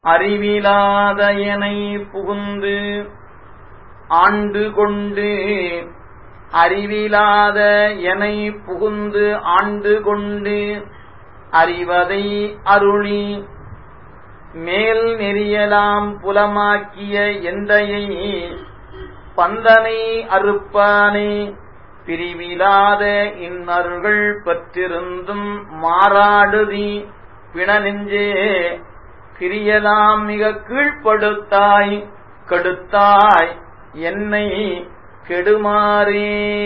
அறிவிலாத எனை புகுந்து ஆண்டு கொண்டு அறிவிலாத எனை புகுந்து ஆண்டு கொண்டு அறிவதை அருளி மேல் நெறியலாம் புலமாக்கிய எந்தையை பந்தனை அறுப்பானே பிரிவிலாத இன்னருள்கள் பற்றிருந்தும் மாறாடுதி பிணநெஞ்சே கிரியலாம் மிக கீழ்ப்படுத்தாய் கெடுத்தாய் என்னை கெடுமாறே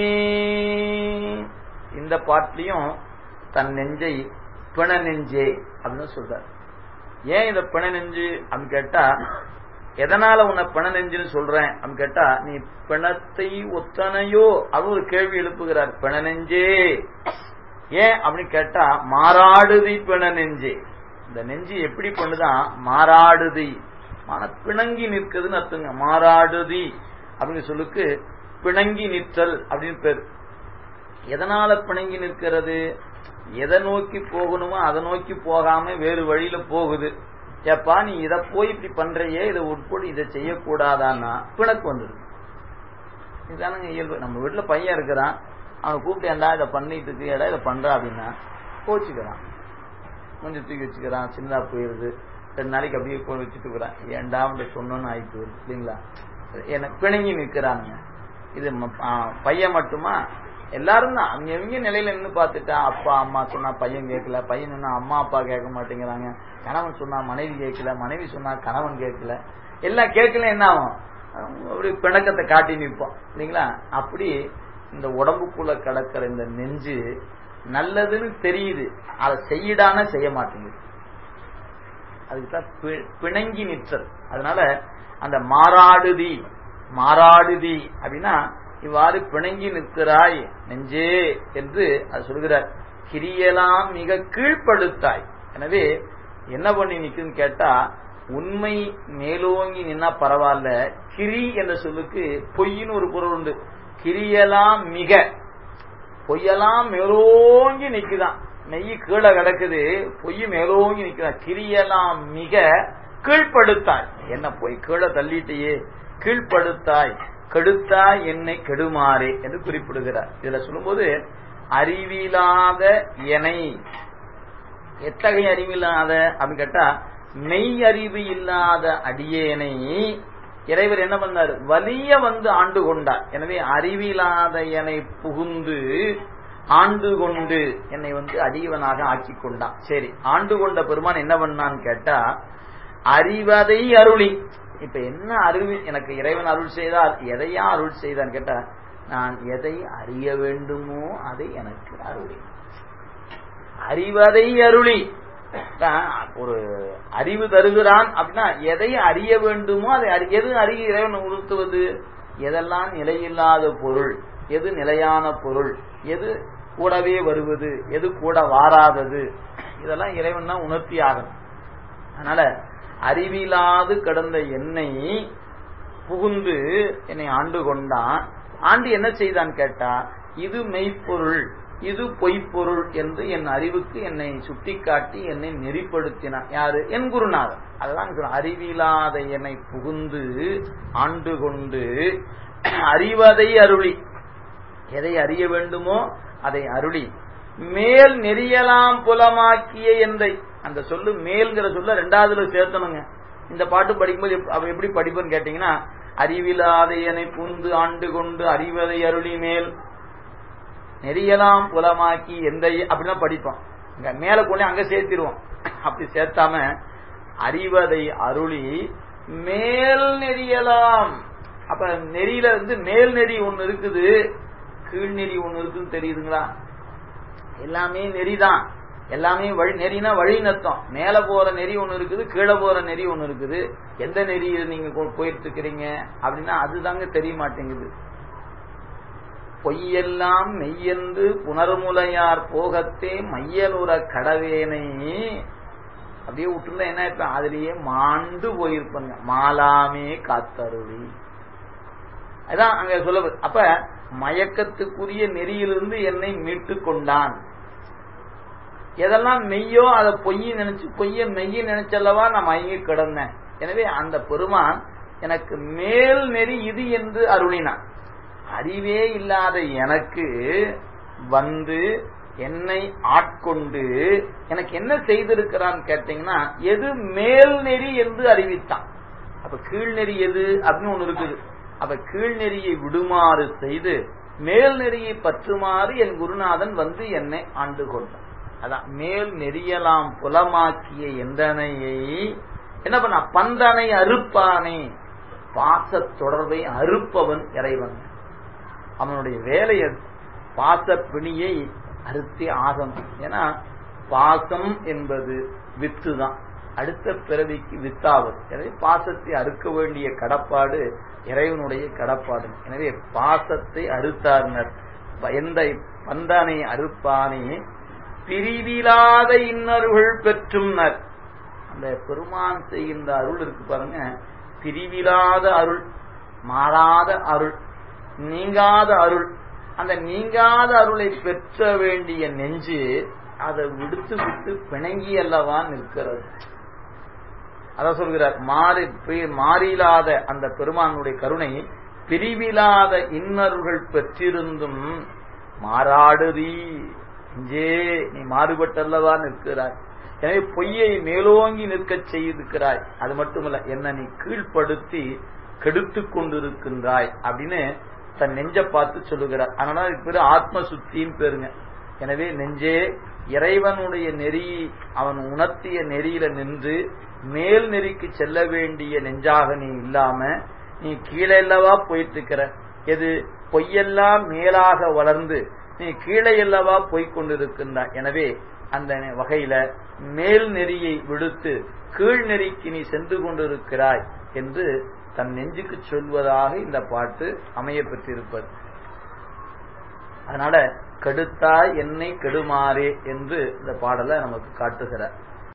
இந்த பாட்டிலையும் தன் நெஞ்சை பிண நெஞ்சே அப்படின்னு சொல்றார் ஏன் இத பிண நெஞ்சு அப்படின்னு கேட்டா எதனால உன்னை பிண நெஞ்சுன்னு சொல்றேன் அப்படின்னு கேட்டா நீ பிணத்தை ஒத்தனையோ அவர் ஒரு கேள்வி எழுப்புகிறார் பிண நெஞ்சே ஏன் அப்படின்னு கேட்டா மாறாடுதி பிண நெஞ்சே இந்த நெஞ்சு எப்படி பண்ணுதான் மாறாடுதி மன பிணங்கி நிற்குதுன்னு அர்த்தங்க மாறாடுதி அப்படின்னு சொல்லுக்கு பிணங்கி நிற்றல் அப்படின்னு பேர் எதனால பிணங்கி நிற்கிறது எதை நோக்கி போகணுமோ அதை நோக்கி போகாம வேறு வழியில போகுது ஏப்பா நீ இதை போய் இப்படி பண்றையே இதை உட்பட்டு இதை செய்யக்கூடாதான்னா பிணக்கு வந்துடும் இதுதானுங்க இயல்பு நம்ம வீட்டுல பையன் இருக்கிறான் அவனை கூப்பிட்டு ஏண்டா இதை பண்ணிட்டு இருக்கு ஏடா இதை பண்றா அப்படின்னா கோச்சுக்கிறான் கொஞ்சம் தூக்கி வச்சுக்கிறான் சின்னதா போயிருது ரெண்டு நாளைக்கு அப்படியே போய் வச்சுட்டு இருக்கிறான் ஏண்டா அவன் சொன்னோன்னு ஆகி போயிருது இல்லைங்களா எனக்கு பிணங்கி நிற்கிறாங்க இது பையன் மட்டுமா எல்லாரும் தான் அவங்க எங்க நிலையில நின்று பார்த்துட்டா அப்பா அம்மா சொன்னா பையன் கேட்கல பையன் சொன்னா அம்மா அப்பா கேட்க மாட்டேங்கிறாங்க கணவன் சொன்னா மனைவி கேட்கல மனைவி சொன்னா கணவன் கேட்கல எல்லாம் கேட்கல என்ன ஆகும் அப்படி பிணக்கத்தை காட்டி நிற்போம் இல்லைங்களா அப்படி இந்த உடம்புக்குள்ள கிடக்கிற இந்த நெஞ்சு நல்லதுன்னு தெரியுது அதை செய்யிடான செய்ய மாட்டேங்குது அதுக்குதான் பிணங்கி நிற்றல் அதனால அந்த மாறாடுதி மாறாடுதி அப்படின்னா இவ்வாறு பிணங்கி நிற்கிறாய் நெஞ்சே என்று அது சொல்கிறார் கிரியலாம் மிக கீழ்ப்படுத்தாய் எனவே என்ன பண்ணி நிக்குன்னு கேட்டா உண்மை மேலோங்கி நின்னா பரவாயில்ல கிரி என்ற சொல்லுக்கு பொய்ன்னு ஒரு பொருள் உண்டு கிரியலாம் மிக பொய்யெல்லாம் மேலோங்கி நிக்குதான் நெய் கீழே கிடக்குது பொய் மேலோங்கி நிக்கிறான் கிரியலாம் மிக கீழ்ப்படுத்தாய் என்ன போய் கீழே தள்ளிட்டியே கீழ்ப்படுத்தாய் கெடுத்தாய் என்னை கெடுமாறே என்று குறிப்பிடுகிறார் இதுல சொல்லும்போது அறிவிலாத எனை எத்தகைய அறிவில்லாத அப்படின்னு கேட்டா மெய் அறிவு இல்லாத அடியேனை இறைவர் என்ன பண்ணார் வலிய வந்து ஆண்டு கொண்டார் எனவே அறிவிலாத எனை புகுந்து ஆண்டு கொண்டு என்னை வந்து அடியவனாக ஆக்கி கொண்டான் சரி ஆண்டு கொண்ட பெருமான் என்ன பண்ணான்னு கேட்டா அறிவதை அருளி இப்ப என்ன அருள் எனக்கு இறைவன் அருள் செய்தால் எதையா அருள் செய்தான் கேட்டா நான் எதை அறிய வேண்டுமோ அதை எனக்கு அருளி அறிவதை அருளி ஒரு அறிவு தருகிறான் அப்படின்னா எதை அறிய வேண்டுமோ அதை எது அறிய இறைவன் உணர்த்துவது எதெல்லாம் நிலையில்லாத பொருள் எது நிலையான பொருள் எது கூடவே வருவது எது கூட வாராதது இதெல்லாம் இறைவன் தான் உணர்த்தி ஆகணும் அதனால அறிவிலாது கடந்த என்னை புகுந்து என்னை ஆண்டு கொண்டான் ஆண்டு என்ன செய்தான் கேட்டா இது மெய்ப்பொருள் இது பொய்ப்பொருள் என்று என் அறிவுக்கு என்னை சுட்டிக்காட்டி என்னை நெறிப்படுத்தினான் யாரு என் குருநாதன் அதுதான் அறிவிலாத என்னை புகுந்து ஆண்டு கொண்டு அறிவதை அருளி எதை அறிய வேண்டுமோ அதை அருளி மேல் நெறியலாம் புலமாக்கிய எந்தை அந்த சொல்லு மேல்ங்கிற சொல்ல ரெண்டாவதுல சேர்த்தணுங்க இந்த பாட்டு படிக்கும்போது அவ எப்படி படிப்புன்னு கேட்டீங்கன்னா அறிவிலாதையனை புந்து ஆண்டு கொண்டு அறிவதை அருளி மேல் நெறியலாம் புலமாக்கி எந்த அப்படின்னா படிப்போம் இங்க மேல கொண்டு அங்க சேர்த்திருவோம் அப்படி சேர்த்தாம அறிவதை அருளி மேல் நெறியலாம் அப்ப நெறியில இருந்து மேல் நெறி ஒண்ணு இருக்குது கீழ் நெறி ஒண்ணு இருக்குன்னு தெரியுதுங்களா எல்லாமே நெறிதான் எல்லாமே வழி நெறினா வழி நத்தம் மேல போற நெறி ஒண்ணு இருக்குது கீழே போற நெறி ஒண்ணு இருக்குது எந்த நெறியில் நீங்க போயிட்டு இருக்கிறீங்க அப்படின்னா அதுதாங்க தெரிய மாட்டேங்குது பொய்யெல்லாம் மெய்யென்று புனர்முலையார் போகத்தே மையலுற கடவேனை அப்படியே விட்டுருந்தா என்ன இருப்பேன் அதுலயே மாண்டு போயிருப்பாங்க மாலாமே காத்தருளி அதான் அங்க சொல்ல அப்ப மயக்கத்துக்குரிய நெறியிலிருந்து என்னை மீட்டு கொண்டான் எதெல்லாம் மெய்யோ அதை பொய்யை நினைச்சு பொய்ய மெய்ய நினைச்சல்லவா நான் மயங்கி கிடந்தேன் எனவே அந்த பெருமான் எனக்கு மேல் நெறி இது என்று அருளினான் அறிவே இல்லாத எனக்கு வந்து என்னை ஆட்கொண்டு எனக்கு என்ன செய்திருக்கிறான் கேட்டீங்கன்னா எது மேல் நெறி என்று அறிவித்தான் அப்ப கீழ்நெறி எது அப்படின்னு ஒண்ணு இருக்குது அப்ப கீழ்நெறியை விடுமாறு செய்து மேல் நெறியை பற்றுமாறு என் குருநாதன் வந்து என்னை ஆண்டு கொண்டான் அதான் மேல் நெறியலாம் புலமாக்கிய எந்தனையை என்ன பண்ண பந்தனை அறுப்பானே பாச தொடர்பை அறுப்பவன் இறைவன் அவனுடைய வேலை அது பாச பிணியை அறுத்தே ஆகணும் ஏன்னா பாசம் என்பது வித்து தான் அடுத்த பிறவிக்கு வித்தாவது எனவே பாசத்தை அறுக்க வேண்டிய கடப்பாடு இறைவனுடைய கடப்பாடு எனவே பாசத்தை அறுத்தார்னர் எந்த பந்தானை அறுப்பானே பிரிவிலாத இன்னருள் பெற்றும்னர் அந்த பெருமான் செய்கின்ற அருள் இருக்கு பாருங்க பிரிவிலாத அருள் மாறாத அருள் நீங்காத அருள் அந்த நீங்காத அருளை பெற்ற வேண்டிய நெஞ்சு அதை விடுத்து விட்டு பிணங்கி அல்லவா நிற்கிறது அத சொல்கிறார் மாறி மாறிலாத அந்த பெருமானுடைய கருணை பிரிவிலாத இன்னருகள் பெற்றிருந்தும் மாறாடுதி இஞ்சே நீ மாறுபட்டல்லவா நிற்கிறாய் எனவே பொய்யை மேலோங்கி நிற்க செய்திருக்கிறாய் அது மட்டுமல்ல என்ன நீ கீழ்ப்படுத்தி கெடுத்து கொண்டிருக்கின்றாய் அப்படின்னு தன் நெஞ்ச பார்த்து சொல்லுகிறார் அதனால இதுக்கு பேரு ஆத்ம சுத்தின்னு பேருங்க எனவே நெஞ்சே இறைவனுடைய நெறி அவன் உணர்த்திய நெறியில நின்று மேல் நெறிக்கு செல்ல வேண்டிய நெஞ்சாக நீ இல்லாம நீ கீழே அல்லவா போயிட்டு இருக்கிற எது பொய்யெல்லாம் மேலாக வளர்ந்து நீ கீழே அல்லவா போய்கொண்டிருக்கின்றாய் எனவே அந்த வகையில மேல் நெறியை விடுத்து கீழ் நெறிக்கு நீ சென்று கொண்டிருக்கிறாய் என்று தன் நெஞ்சுக்கு சொல்வதாக இந்த பாட்டு அமைய பெற்றிருப்பது அதனால கெடுத்தாய் என்னை கெடுமாறே என்று இந்த பாடலை நமக்கு காட்டுகிறார்